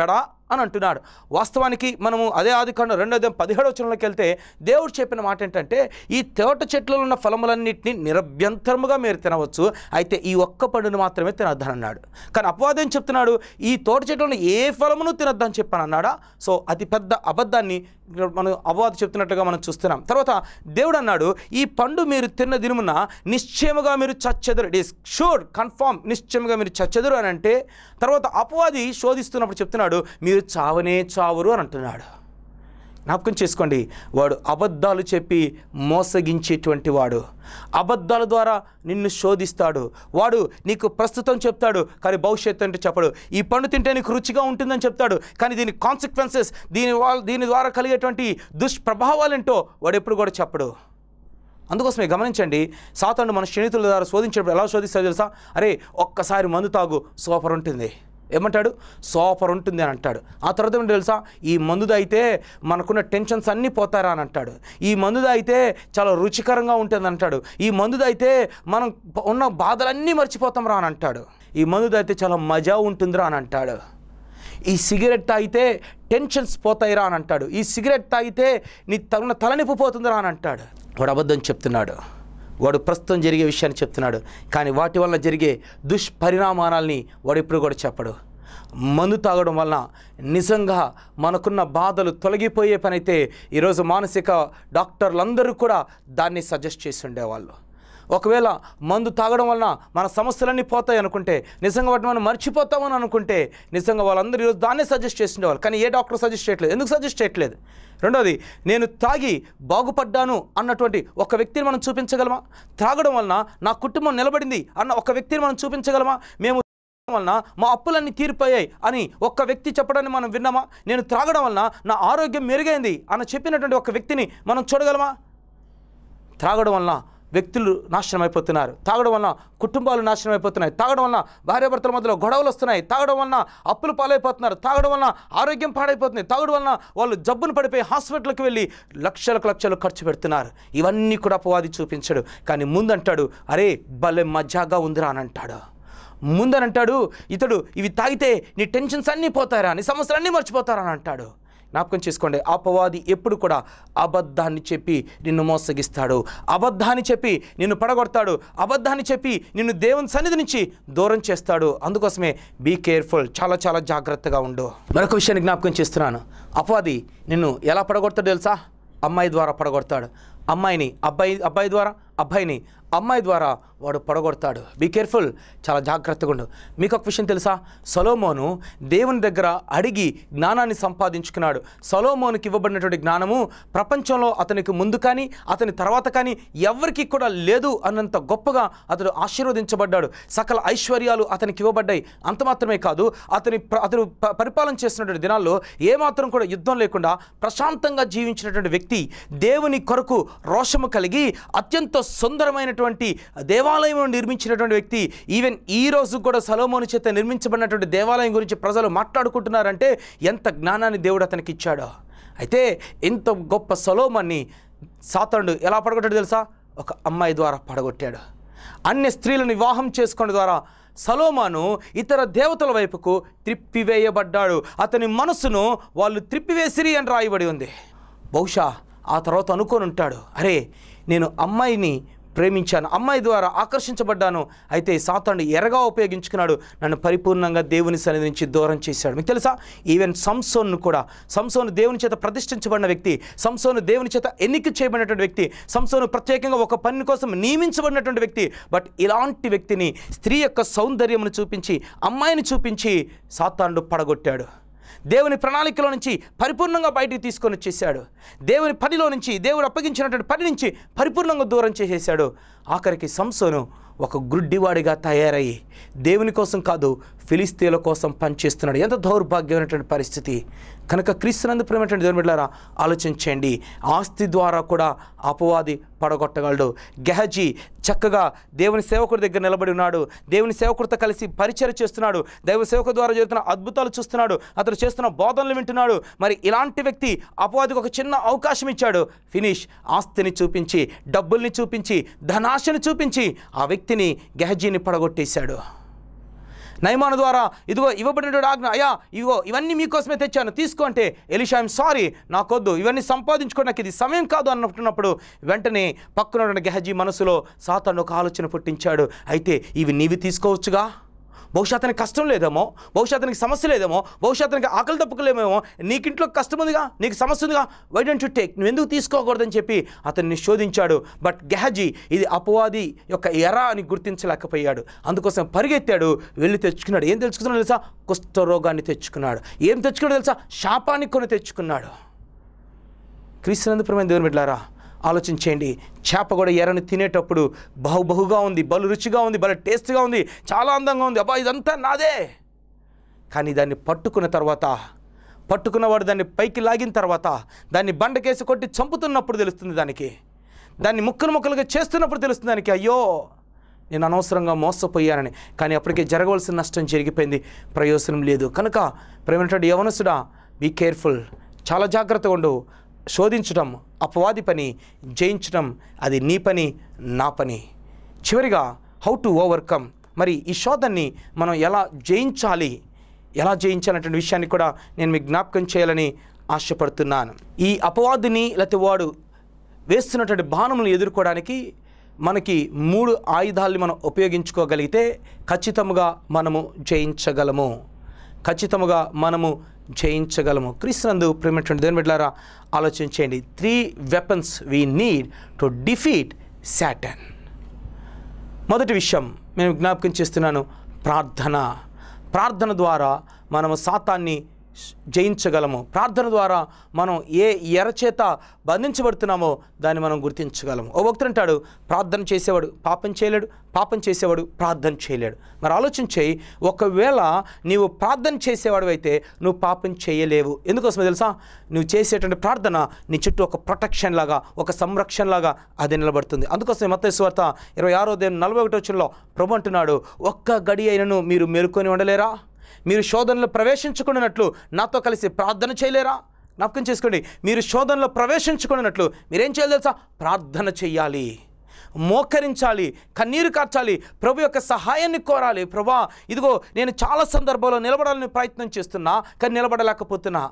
అని అంటున్నాడు వాస్తవానికి మనము అదే ఆదికాండం రెండో అధ్యాయం పదిహేడు వచనంలోకి వెళ్తే దేవుడు చెప్పిన మాట ఏంటంటే ఈ తోట చెట్లలో ఉన్న ఫలములన్నింటినీ నిరభ్యంతరముగా మీరు తినవచ్చు అయితే ఈ ఒక్క పండును మాత్రమే తినొద్దని అన్నాడు కానీ అపవాదం చెప్తున్నాడు ఈ తోట చెట్లను ఏ ఫలమును తినొద్దని చెప్పాను అన్నాడా సో అతి పెద్ద అబద్ధాన్ని ఇక్కడ మనం అపవాదం చెప్తున్నట్టుగా మనం చూస్తున్నాం తర్వాత దేవుడు అన్నాడు ఈ పండు మీరు తిన్న దినమున నిశ్చయముగా మీరు చచ్చెదరు ఇట్ ఈస్ షూర్ కన్ఫామ్ నిశ్చయముగా మీరు చచ్చెదరు అని అంటే తర్వాత అపవాది శోధిస్తున్నప్పుడు చెప్తున్నాడు మీరు చావనే చావరు అని అంటున్నాడు జ్ఞాపకం చేసుకోండి వాడు అబద్ధాలు చెప్పి మోసగించేటువంటి వాడు అబద్ధాల ద్వారా నిన్ను శోధిస్తాడు వాడు నీకు ప్రస్తుతం చెప్తాడు కానీ భవిష్యత్తు అంటే చెప్పడు ఈ పండు తింటే నీకు రుచిగా ఉంటుందని చెప్తాడు కానీ దీని కాన్సిక్వెన్సెస్ దీని వా దీని ద్వారా కలిగేటువంటి దుష్ప్రభావాలేంటో వాడు ఎప్పుడు కూడా చెప్పడు అందుకోసమే గమనించండి సాతాను మన స్నేహితుల ద్వారా శోధించినప్పుడు ఎలా శోధిస్తాడో తెలుసా అరే ఒక్కసారి మందు తాగు సూపర్ ఉంటుంది ఏమంటాడు సూపర్ ఉంటుంది అని అంటాడు ఆ తర్వాత ఏంటో తెలుసా ఈ మందుది అయితే మనకున్న టెన్షన్స్ అన్నీ పోతారా అని అంటాడు ఈ మందుది అయితే చాలా రుచికరంగా ఉంటుంది అంటాడు ఈ మందుది అయితే మనం ప- ఉన్న బాధలన్నీ మర్చిపోతాం రా అని అంటాడు ఈ మందుది అయితే చాలా మజా ఉంటుందిరా అని అంటాడు ఈ సిగరెట్ తాగితే టెన్షన్స్ పోతాయిరా అని అంటాడు ఈ సిగరెట్ తాగితే నీ తన తలనిప్పు పోతుందిరా అని అంటాడు వాడు అబద్ధం చెప్తున్నాడు వాడు ప్రస్తుతం జరిగే విషయాన్ని చెప్తున్నాడు కానీ వాటి వల్ల జరిగే దుష్పరిణామాలని వాడు ఎప్పుడు కూడా చెప్పడు మందు తాగడం వలన నిజంగా మనకున్న బాధలు తొలగిపోయే పని అయితే ఈరోజు మానసిక డాక్టర్లందరూ కూడా దాన్ని సజెస్ట్ చేసి ఉండేవాళ్ళు ఒకవేళ మందు తాగడం వలన మన సమస్యలన్నీ పోతాయి అనుకుంటే నిజంగా వాటిని మనం మర్చిపోతామని అనుకుంటే నిజంగా వాళ్ళందరూ ఈరోజు దాన్నే సజెస్ట్ చేస్తుండేవాళ్ళు కానీ ఏ డాక్టర్ సజెస్ట్ చేయట్లేదు ఎందుకు సజెస్ట్ చేయట్లేదు రెండోది నేను తాగి బాగుపడ్డాను అన్నటువంటి ఒక వ్యక్తిని మనం చూపించగలమా త్రాగడం వలన నా కుటుంబం నిలబడింది అన్న ఒక వ్యక్తిని మనం చూపించగలమా మేము త్రాగడం వలన మా అప్పులన్నీ తీరిపోయాయి అని ఒక్క వ్యక్తి చెప్పడాన్ని మనం విన్నామా నేను త్రాగడం వలన నా ఆరోగ్యం మెరుగైంది అన్న చెప్పినటువంటి ఒక వ్యక్తిని మనం చూడగలమా త్రాగడం వలన వ్యక్తులు నాశనం అయిపోతున్నారు తాగడం వలన కుటుంబాలు నాశనం అయిపోతున్నాయి తాగడం వలన భార్యాభర్తల మధ్యలో గొడవలు వస్తున్నాయి తాగడం వలన అప్పులు పాలైపోతున్నారు తాగడం వలన ఆరోగ్యం పాడైపోతుంది తాగడం వలన వాళ్ళు జబ్బును పడిపోయి హాస్పిటల్కి వెళ్ళి లక్షలకు లక్షలు ఖర్చు పెడుతున్నారు ఇవన్నీ కూడా అపవాది చూపించడు కానీ ముందంటాడు అరే భలే మజాగా ఉందిరా అని అంటాడు ముందనంటాడు ఇతడు ఇవి తాగితే నీ టెన్షన్స్ అన్నీ పోతారా నీ సమస్యలన్నీ మర్చిపోతారా అని అంటాడు జ్ఞాపకం చేసుకోండి అపవాది ఎప్పుడు కూడా అబద్ధాన్ని చెప్పి నిన్ను మోసగిస్తాడు అబద్ధాన్ని చెప్పి నిన్ను పడగొడతాడు అబద్ధాన్ని చెప్పి నిన్ను దేవుని సన్నిధి నుంచి దూరం చేస్తాడు అందుకోసమే బీ కేర్ఫుల్ చాలా చాలా జాగ్రత్తగా ఉండు మరొక విషయాన్ని జ్ఞాపకం చేస్తున్నాను అపవాది నిన్ను ఎలా పడగొడతాడు తెలుసా అమ్మాయి ద్వారా పడగొడతాడు అమ్మాయిని అబ్బాయి అబ్బాయి ద్వారా అబ్బాయిని అమ్మాయి ద్వారా వాడు పడగొడతాడు బీ కేర్ఫుల్ చాలా జాగ్రత్తగా ఉండు మీకు ఒక విషయం తెలుసా సొలోమోను దేవుని దగ్గర అడిగి జ్ఞానాన్ని సంపాదించుకున్నాడు సొలోమోనుకి ఇవ్వబడినటువంటి జ్ఞానము ప్రపంచంలో అతనికి ముందు కానీ అతని తర్వాత కానీ ఎవరికి కూడా లేదు అన్నంత గొప్పగా అతడు ఆశీర్వదించబడ్డాడు సకల ఐశ్వర్యాలు అతనికి ఇవ్వబడ్డాయి అంత మాత్రమే కాదు అతని ప్ర- అతడు ప- పరిపాలన చేస్తున్నటువంటి దినాల్లో ఏమాత్రం కూడా యుద్ధం లేకుండా ప్రశాంతంగా జీవించినటువంటి వ్యక్తి దేవుని కొరకు రోషము కలిగి అత్యంత సుందరమైనటువంటి దేవాలయం నిర్మించినటువంటి వ్యక్తి ఈవెన్ ఈ రోజు కూడా సలోమోను చేత నిర్మించబడినటువంటి దేవాలయం గురించి ప్రజలు మాట్లాడుకుంటున్నారంటే ఎంత జ్ఞానాన్ని దేవుడు అతనికి ఇచ్చాడో అయితే ఇంత గొప్ప సలోమాన్ని సాతానుడు ఎలా పడగొట్టాడు తెలుసా ఒక అమ్మాయి ద్వారా పడగొట్టాడు అన్య స్త్రీలను వివాహం చేసుకోవడం ద్వారా సలోమాను ఇతర దేవతల వైపుకు త్రిప్పివేయబడ్డాడు అతని మనసును వాళ్ళు త్రిప్పివేసిరి అని రాయబడి ఉంది బహుశా ఆ తర్వాత అనుకొని ఉంటాడు అరే నేను అమ్మాయిని ప్రేమించాను అమ్మాయి ద్వారా ఆకర్షించబడ్డాను అయితే సాతాను ఎరగా ఉపయోగించుకున్నాడు నన్ను పరిపూర్ణంగా దేవుని సన్నిధి నుంచి దూరం చేశాడు మీకు తెలుసా ఈవెన్ సంసోన్ను కూడా సంసోను దేవుని చేత ప్రతిష్ఠించబడిన వ్యక్తి సంసోను దేవుని చేత ఎన్నిక చేయబడినటువంటి వ్యక్తి సంసోను ప్రత్యేకంగా ఒక పని కోసం నియమించబడినటువంటి వ్యక్తి బట్ ఇలాంటి వ్యక్తిని స్త్రీ యొక్క సౌందర్యమును చూపించి అమ్మాయిని చూపించి సాతానుడు పడగొట్టాడు దేవుని ప్రణాళికలో నుంచి పరిపూర్ణంగా బయటికి తీసుకొని వచ్చేసాడు దేవుని పనిలో నుంచి దేవుడు అప్పగించినటువంటి పని నుంచి పరిపూర్ణంగా దూరం చేసేసాడు ఆఖరికి సంసోను ఒక గుడ్డివాడిగా తయారయ్యి దేవుని కోసం కాదు ఫిలిస్తీన్ల కోసం పనిచేస్తున్నాడు ఎంత దౌర్భాగ్యమైనటువంటి పరిస్థితి కనుక క్రీస్తునందు ప్రేమటువంటి దేవుని బిడ్డలారా ఆలోచించండి ఆస్తి ద్వారా కూడా అపవాది పడగొట్టగలడు గెహజీ చక్కగా దేవుని సేవకుడి దగ్గర నిలబడి ఉన్నాడు దేవుని సేవకుడితో కలిసి పరిచయం చేస్తున్నాడు దైవ సేవకు ద్వారా జరుగుతున్న అద్భుతాలు చూస్తున్నాడు అతడు చేస్తున్న బోధనలు వింటున్నాడు మరి ఇలాంటి వ్యక్తి అపవాదికి ఒక చిన్న అవకాశం ఇచ్చాడు ఫినిష్ ఆస్తిని చూపించి డబ్బుల్ని చూపించి ధనాశని చూపించి ఆ వ్యక్తిని గెహజీని పడగొట్టేశాడు నయమాను ద్వారా ఇదిగో ఇవ్వబడిన ఆజ్ఞ అయ్యా ఇదిగో ఇవన్నీ మీకోసమే తెచ్చాను తీసుకో అంటే ఎలిషా ఐమ్ సారీ నాకొద్దు ఇవన్నీ సంపాదించుకోవడానికి ఇది సమయం కాదు అన్నట్టున్నప్పుడు వెంటనే పక్కన ఉన్న గెహజీ మనసులో సాతాను ఒక ఆలోచన పుట్టించాడు అయితే ఇవి నీవి తీసుకోవచ్చుగా బహుశా అతనికి కష్టం లేదేమో బహుశా అతనికి సమస్య లేదేమో బహుశా అతనికి ఆకలి తప్పుకోలేమేమో నీకింట్లో కష్టం ఉందిగా నీకు సమస్య ఉందిగా వై డోంట్ యు టేక్ నువ్వు ఎందుకు తీసుకోకూడదని చెప్పి అతన్ని శోధించాడు బట్ గెహజీ ఇది అపవాది యొక్క ఎర అని గుర్తించలేకపోయాడు అందుకోసం పరిగెత్తాడు వెళ్ళి తెచ్చుకున్నాడు ఏం తెచ్చుకున్నాడు తెలుసా కుష్ఠరోగాన్ని తెచ్చుకున్నాడు ఏం తెచ్చుకున్నాడు తెలుసా శాపాన్ని కొని తెచ్చుకున్నాడు క్రీస్తునందుప్రమైన దేవుని బిడ్డారా ఆలోచించేయండి చేప కూడా ఎర్రని తినేటప్పుడు బహు బహుగా ఉంది బలు రుచిగా ఉంది బల టేస్ట్గా ఉంది చాలా అందంగా ఉంది అబ్బా ఇదంతా నాదే కానీ దాన్ని పట్టుకున్న తర్వాత పట్టుకున్నవాడు దాన్ని పైకి లాగిన తర్వాత దాన్ని బండకేసి కొట్టి చంపుతున్నప్పుడు తెలుస్తుంది దానికి దాన్ని ముక్కలు ముక్కలుగా చేస్తున్నప్పుడు తెలుస్తుంది దానికి అయ్యో నేను అనవసరంగా మోసపోయానని కానీ అప్పటికే జరగవలసిన నష్టం జరిగిపోయింది ప్రయోజనం లేదు కనుక ప్రేమటువంటి యవనసుడా బీ కేర్ఫుల్ చాలా జాగ్రత్తగా ఉండు శోధించడం అపవాది పని జయించడం అది నీ పని నా పని చివరిగా హౌ టు ఓవర్కమ్ మరి ఈ శోధనని మనం ఎలా జయించాలి ఎలా జయించాలనేటువంటి విషయాన్ని కూడా నేను మీకు జ్ఞాపకం చేయాలని ఆశపడుతున్నాను ఈ అపవాదిని లేకపోతే వాడు వేస్తున్నటువంటి బాణములను ఎదుర్కోవడానికి మనకి మూడు ఆయుధాలని మనం ఉపయోగించుకోగలిగితే ఖచ్చితంగా మనము జయించగలము ఖచ్చితంగా మనము జయించగలము క్రీస్తునందు ప్రేమటువంటి దేవుని బిడ్డలారా ఆలోచించండి three weapons we need to defeat Satan మొదటి విషయం నేను జ్ఞాపకం చేస్తున్నాను ప్రార్థన ప్రార్థన ద్వారా మనము సాతాన్ని జయించగలము ప్రార్థన ద్వారా మనం ఏ ఎరచేత బంధించబడుతున్నామో దాన్ని మనం గుర్తించగలము ఓ భక్తుడు అంటాడు ప్రార్థన చేసేవాడు పాపం చేయలేడు పాపం చేసేవాడు ప్రార్థన చేయలేడు మరి ఆలోచించే ఒకవేళ నీవు ప్రార్థన చేసేవాడు అయితే నువ్వు పాపం చేయలేవు ఎందుకోసమో తెలుసా నువ్వు చేసేటువంటి ప్రార్థన నీ చుట్టూ ఒక ప్రొటెక్షన్ లాగా ఒక సంరక్షణ లాగా అది నిలబడుతుంది అందుకోసమే మత స్వార్త ఇరవై ఆరో దేని నలభై ఒకటి వచ్చంలో ప్రభు అంటున్నాడు ఒక్క గడి అయినను మీరు మేలుకొని ఉండలేరా మీరు శోధనలో ప్రవేశించుకున్నట్లు నాతో కలిసి ప్రార్థన చేయలేరా జ్ఞాపకం చేసుకోండి మీరు శోధనలో ప్రవేశించుకున్నట్లు మీరేం చేయాలి తెలుసా ప్రార్థన చెయ్యాలి మోకరించాలి కన్నీరు కార్చాలి ప్రభు యొక్క సహాయాన్ని కోరాలి ప్రభా ఇదిగో నేను చాలా సందర్భాల్లో నిలబడాలని ప్రయత్నం చేస్తున్నా కానీ నిలబడలేకపోతున్నా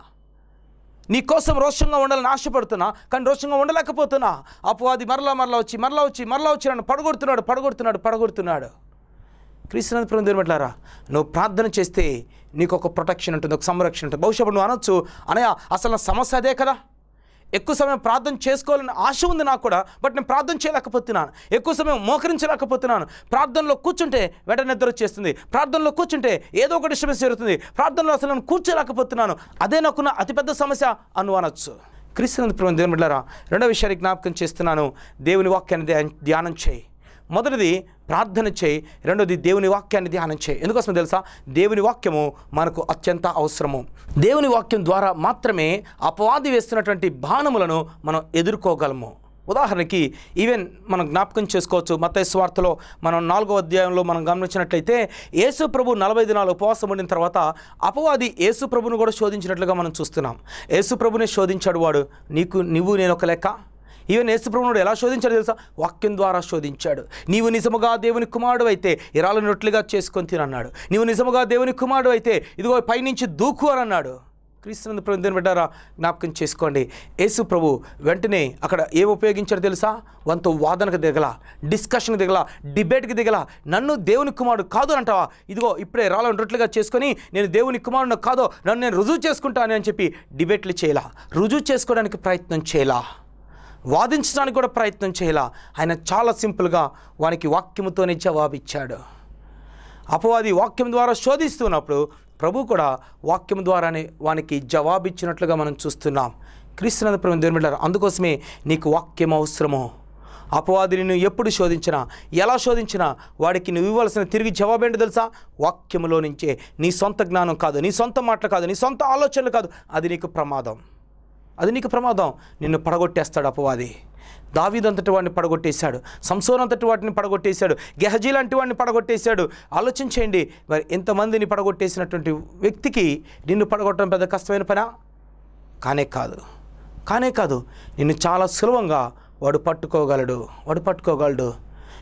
నీ కోసం రోషంగా ఉండాలని ఆశపడుతున్నా కానీ రోషంగా ఉండలేకపోతున్నా అపవాది మరలా మరలా వచ్చి మరలా వచ్చి మరలా వచ్చి నన్ను పడగొడుతున్నాడు పడగొడుతున్నాడు పడగొడుతున్నాడు క్రీస్తునంతపురం దేవుట్లారా నువ్వు ప్రార్థన చేస్తే నీకు ఒక ప్రొటెక్షన్ ఉంటుంది ఒక సంరక్షణ ఉంటుంది బహుశా ఇప్పుడు నువ్వు అనొచ్చు అనయ్య అసలు నా సమస్య అదే కదా ఎక్కువ సమయం ప్రార్థన చేసుకోవాలని ఆశ ఉంది నాకు కూడా బట్ నేను ప్రార్థన చేయలేకపోతున్నాను ఎక్కువ సమయం మోకరించలేకపోతున్నాను ప్రార్థనలో కూర్చుంటే వెంటనే నిద్ర వచ్చేస్తుంది ప్రార్థనలో కూర్చుంటే ఏదో ఒక డిస్టర్బెన్స్ జరుగుతుంది ప్రార్థనలో అసలు నేను కూర్చోలేకపోతున్నాను అదే నాకున్న అతిపెద్ద సమస్య అను అనొచ్చు క్రీస్తునంతపురం దేవుని బిడ్డారా రెండో విషయాన్ని జ్ఞాపకం చేస్తున్నాను దేవుని వాక్యాన్ని ధ్యానం- ధ్యానం చేయి మొదటిది ప్రార్థన చేయి రెండోది దేవుని వాక్యాన్ని ధ్యానం చేయి ఎందుకోసం తెలుసా దేవుని వాక్యము మనకు అత్యంత అవసరము దేవుని వాక్యం ద్వారా మాత్రమే అపవాది వేస్తున్నటువంటి బాణములను మనం ఎదుర్కోగలము ఉదాహరణకి ఈవెన్ మనం జ్ఞాపకం చేసుకోవచ్చు మత స్వార్థలో మనం నాలుగో అధ్యాయంలో మనం గమనించినట్లయితే యేసు ప్రభు నలభై దినాలు ఉపవాసం ఉండిన తర్వాత అపవాది యేసు ప్రభును కూడా శోధించినట్లుగా మనం చూస్తున్నాం యేసు ప్రభుని శోధించాడు వాడు నీకు నువ్వు నేను ఒక లెక్క ఈవెన్ యేసుప్రభునుడు ఎలా శోధించాడు తెలుసా వాక్యం ద్వారా శోధించాడు నీవు నిజముగా దేవుని కుమారుడు అయితే ఇరాలు నొట్లుగా చేసుకొని తినన్నాడు నీవు నిజముగా దేవుని కుమారుడు అయితే ఇదిగో పైనుంచి దూకు అని అన్నాడు క్రీస్తునందు ప్రభు దేవుని బిడ్డారా జ్ఞాపకం చేసుకోండి యేసు ప్రభు వెంటనే అక్కడ ఏం ఉపయోగించాడు తెలుసా వంతో వాదనకు దిగల డిస్కషన్కి దిగల డిబేట్కి దిగల నన్ను దేవుని కుమారుడు కాదు అని అంటావా ఇదిగో ఇప్పుడే రాళ్ళ రొట్లుగా చేసుకొని నేను దేవుని కుమారుడు కాదో నన్ను నేను రుజువు చేసుకుంటాను అని చెప్పి డిబేట్లు చేయాల రుజువు చేసుకోవడానికి ప్రయత్నం చేయాల వాదించడానికి కూడా ప్రయత్నం చేయాల ఆయన చాలా సింపుల్గా వానికి వాక్యముతోనే జవాబిచ్చాడు అపవాది వాక్యం ద్వారా శోధిస్తున్నప్పుడు ప్రభు కూడా వాక్యం ద్వారానే వానికి జవాబిచ్చినట్లుగా మనం చూస్తున్నాం క్రీస్తునంద ప్రభు దేవుని బిడ్డలారా, అందుకోసమే నీకు వాక్యం అవసరము అపవాదిని నువ్వు ఎప్పుడు శోధించినా ఎలా శోధించినా వాడికి నువ్వు ఇవ్వాల్సిన తిరిగి జవాబు ఏంటో తెలుసా వాక్యములో నుంచే నీ సొంత జ్ఞానం కాదు నీ సొంత మాటలు కాదు నీ సొంత ఆలోచనలు కాదు అది నీకు ప్రమాదం అది నీకు ప్రమాదం నిన్ను పడగొట్టేస్తాడు అపవాది దావీదంతటి వాడిని పడగొట్టేశాడు సంసోన్ అంతటి వాటిని పడగొట్టేశాడు గెహజీ లాంటి వాడిని పడగొట్టేశాడు ఆలోచించేయండి మరి ఎంతమందిని పడగొట్టేసినటువంటి వ్యక్తికి నిన్ను పడగొట్టడం పెద్ద కష్టమైన పనా కానే కాదు కానే కాదు నిన్ను చాలా సులభంగా వాడు పట్టుకోగలడు వాడు పట్టుకోగలడు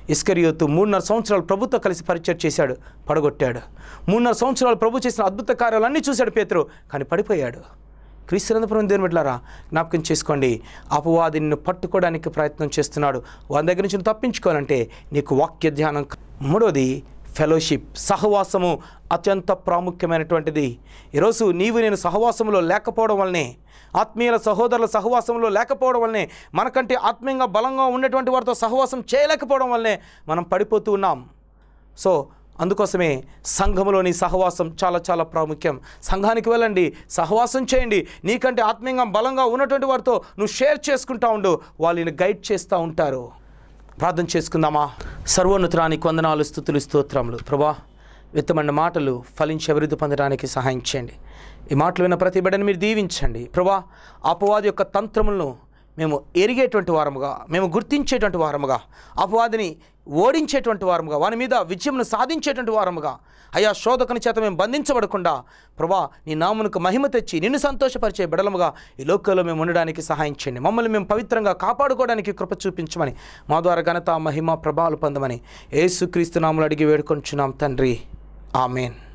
ఇస్కరియోతు మూడున్నర సంవత్సరాలు ప్రభుత్వం కలిసి పరిచయం చేశాడు పడగొట్టాడు మూడున్నర సంవత్సరాలు ప్రభు చేసిన అద్భుత కార్యాలన్నీ చూశాడు పేతురు కానీ పడిపోయాడు క్రీస్తునందపురం దేవుని బిడ్డలారా జ్ఞాపకం చేసుకోండి అపవాది నిన్ను పట్టుకోవడానికి ప్రయత్నం చేస్తున్నాడు వాని దగ్గర నుంచి నువ్వు తప్పించుకోవాలంటే నీకు వాక్య ధ్యానం మూడోది ఫెలోషిప్ సహవాసము అత్యంత ప్రాముఖ్యమైనటువంటిది ఈరోజు నీవు నేను సహవాసంలో లేకపోవడం వల్లనే ఆత్మీయుల సహోదరుల సహవాసంలో లేకపోవడం వల్లనే మనకంటే ఆత్మీయంగా బలంగా ఉన్నటువంటి వారితో సహవాసం చేయలేకపోవడం వల్లనే మనం పడిపోతూ ఉన్నాం సో అందుకోసమే సంఘములోని సహవాసం చాలా చాలా ప్రాముఖ్యం సంఘానికి వెళ్ళండి సహవాసం చేయండి నీకంటే ఆత్మీయంగా బలంగా ఉన్నటువంటి వారితో నువ్వు షేర్ చేసుకుంటా ఉండు వాళ్ళని గైడ్ చేస్తూ ఉంటారు ప్రార్థన చేసుకుందామా సర్వోన్నతురానికి వందనాలు స్థుతులు స్తోత్రములు ప్రభా విత్తమన్న మాటలు ఫలించి అభివృద్ధి పొందడానికి సహాయం చేయండి ఈ మాటలు విన్న ప్రతి బిడ్డను మీరు దీవించండి ప్రభా అపవాది యొక్క తంత్రములను మేము ఎరిగేటువంటి వారముగా మేము గుర్తించేటువంటి వారముగా అపవాదిని ఓడించేటువంటి వారముగా వాని మీద విజయంను సాధించేటువంటి వారముగా అయా శోధకుని చేత మేము బంధించబడకుండా ప్రభా నీ నామునకు మహిమ తెచ్చి నిన్ను సంతోషపరిచే బిడలముగా ఈ లోకంలో మేము ఉండడానికి సహాయం చేయండి మమ్మల్ని మేము పవిత్రంగా కాపాడుకోవడానికి కృప చూపించమని మా ద్వారా ఘనత మహిమ ప్రభావాలు పొందమని యేసుక్రీస్తు నాములు అడిగి వేడుకొంచున్నాం తండ్రి ఆమెన్